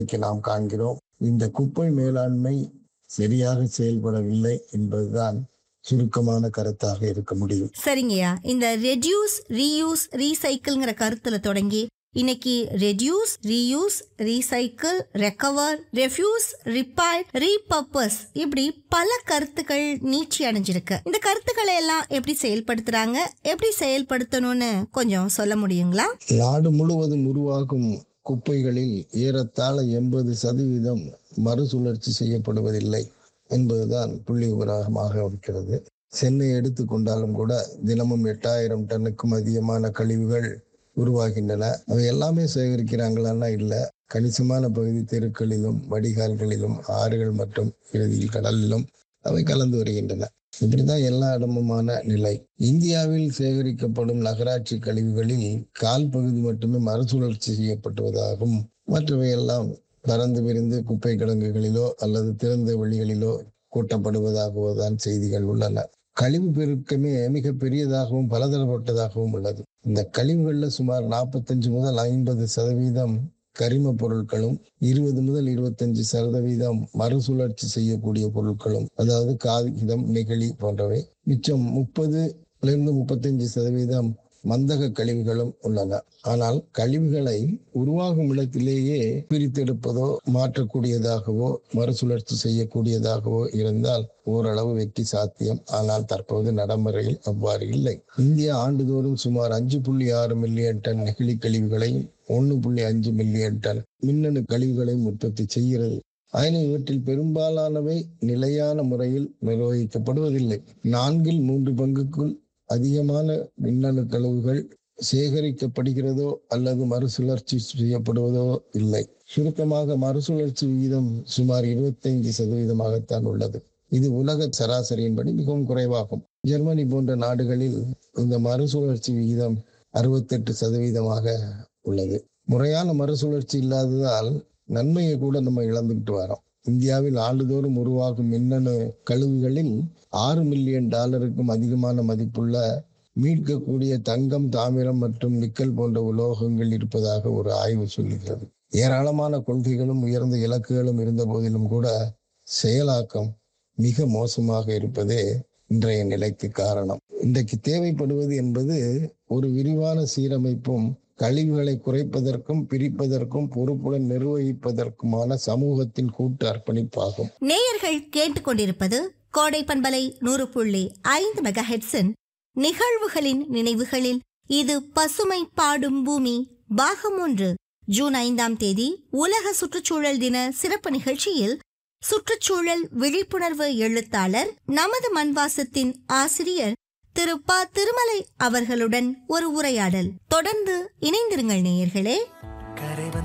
இன்னைக்கு நாம் காண்கிறோம் இந்த குப்பை மேலாண்மை சரியாக செயல்படவில்லை என்பதுதான் சுருக்கமான கருத்தாக இருக்க முடியும் சரிங்கய்யா இந்த ரெடியூஸ் ரீயூஸ் ரீசைக்கிள்ங்கிற கருத்துல தொடங்கி இன்னைக்கு reduce reuse recycle recover refuse repair repurpose இப்படி பல கருத்துக்கள் நீட்சி அடைஞ்சிருக்கு இந்த கருத்துக்களை எல்லாம் எப்படி செயல்படுத்துறாங்க எப்படி செயல்படுத்தணும்னு கொஞ்சம் சொல்ல முடியுங்களா நாடு முழுவதும் உருவாகும் குப்பைகளில் ஏறத்தாழ எண்பது சதவீதம் மறுசுழற்சி செய்யப்படுவதில்லை என்பதுதான் புள்ளி விவரமாக இருக்கிறது சென்னை எடுத்துக்கொண்டாலும் கூட தினமும் எட்டாயிரம் டன்னுக்கும் அதிகமான கழிவுகள் உருவாகின்றன அவை எல்லாமே சேகரிக்கிறாங்களான்னா இல்லை கணிசமான பகுதி தெருக்களிலும் வடிகால்களிலும் ஆறுகள் மற்றும் இறுதியில் கடலிலும் அவை கலந்து வருகின்றன இப்படிதான் எல்லா இடமுமான நிலை இந்தியாவில் சேகரிக்கப்படும் நகராட்சி கழிவுகளில் கால் பகுதி மட்டுமே மறுசுழற்சி செய்யப்படுவதாகவும் மற்றவை எல்லாம் பறந்து விரிந்து குப்பை கிடங்குகளிலோ அல்லது திறந்த வெளிகளிலோ கூட்டப்படுவதாகவோ தான் செய்திகள் உள்ளன கழிவு பெருக்கமே மிக பெரியதாகவும் பலதரப்பட்டதாகவும் உள்ளது இந்த கழிவுகள்ல சுமார் நாற்பத்தஞ்சு முதல் ஐம்பது சதவீதம் கரிம பொருட்களும் இருபது முதல் இருபத்தஞ்சு சதவீதம் மறுசுழற்சி செய்யக்கூடிய பொருட்களும் அதாவது காகிதம் நெகிழி போன்றவை மிச்சம் முப்பதுல இருந்து முப்பத்தஞ்சு சதவீதம் மந்தக கழிவுகளும் உள்ளன ஆனால் கழிவுகளை உருவாகும் இடத்திலேயே பிரித்தெடுப்பதோ மாற்றக்கூடியதாகவோ மறுசுழற்சி செய்யக்கூடியதாகவோ இருந்தால் ஓரளவு வெற்றி சாத்தியம் ஆனால் தற்போது நடைமுறையில் அவ்வாறு இல்லை இந்தியா ஆண்டுதோறும் சுமார் அஞ்சு புள்ளி ஆறு மில்லியன் டன் நெகிழி கழிவுகளையும் ஒன்று புள்ளி அஞ்சு மில்லியன் டன் மின்னணு கழிவுகளையும் உற்பத்தி செய்கிறது ஆயினும் இவற்றில் பெரும்பாலானவை நிலையான முறையில் நிர்வகிக்கப்படுவதில்லை நான்கில் மூன்று பங்குக்குள் அதிகமான மின்னணு கழிவுகள் சேகரிக்கப்படுகிறதோ அல்லது மறுசுழற்சி செய்யப்படுவதோ இல்லை சுருக்கமாக மறுசுழற்சி விகிதம் சுமார் இருபத்தைந்து சதவீதமாகத்தான் உள்ளது இது உலக சராசரியின்படி மிகவும் குறைவாகும் ஜெர்மனி போன்ற நாடுகளில் இந்த மறுசுழற்சி விகிதம் அறுபத்தெட்டு சதவீதமாக உள்ளது முறையான மறுசுழற்சி இல்லாததால் நன்மையை கூட நம்ம இழந்துகிட்டு வரோம் இந்தியாவில் ஆண்டுதோறும் உருவாகும் மின்னணு கழிவுகளில் ஆறு மில்லியன் டாலருக்கும் அதிகமான மதிப்புள்ள மீட்கக்கூடிய தங்கம் தாமிரம் மற்றும் நிக்கல் போன்ற உலோகங்கள் இருப்பதாக ஒரு ஆய்வு சொல்லுகிறது ஏராளமான கொள்கைகளும் உயர்ந்த இலக்குகளும் இருந்த போதிலும் கூட செயலாக்கம் மிக மோசமாக இருப்பதே இன்றைய நிலைக்கு காரணம் இன்றைக்கு தேவைப்படுவது என்பது ஒரு விரிவான சீரமைப்பும் கழிவுகளை குறைப்பதற்கும் பிரிப்பதற்கும் பொறுப்புடன் நிர்வகிப்பதற்குமான சமூகத்தின் கூட்டு அர்ப்பணிப்பாகும் நேயர்கள் கேட்டுக்கொண்டிருப்பது கோடை பண்பலை நூறு புள்ளி ஐந்து மெகா ஹெட்ஸின் நிகழ்வுகளின் நினைவுகளில் இது பசுமை பாடும் பூமி பாகம் ஒன்று ஜூன் ஐந்தாம் தேதி உலக சுற்றுச்சூழல் தின சிறப்பு நிகழ்ச்சியில் சுற்றுச்சூழல் விழிப்புணர்வு எழுத்தாளர் நமது மண்வாசத்தின் ஆசிரியர் திரு ப திருமலை அவர்களுடன் ஒரு உரையாடல் தொடர்ந்து இணைந்திருங்கள் நேயர்களே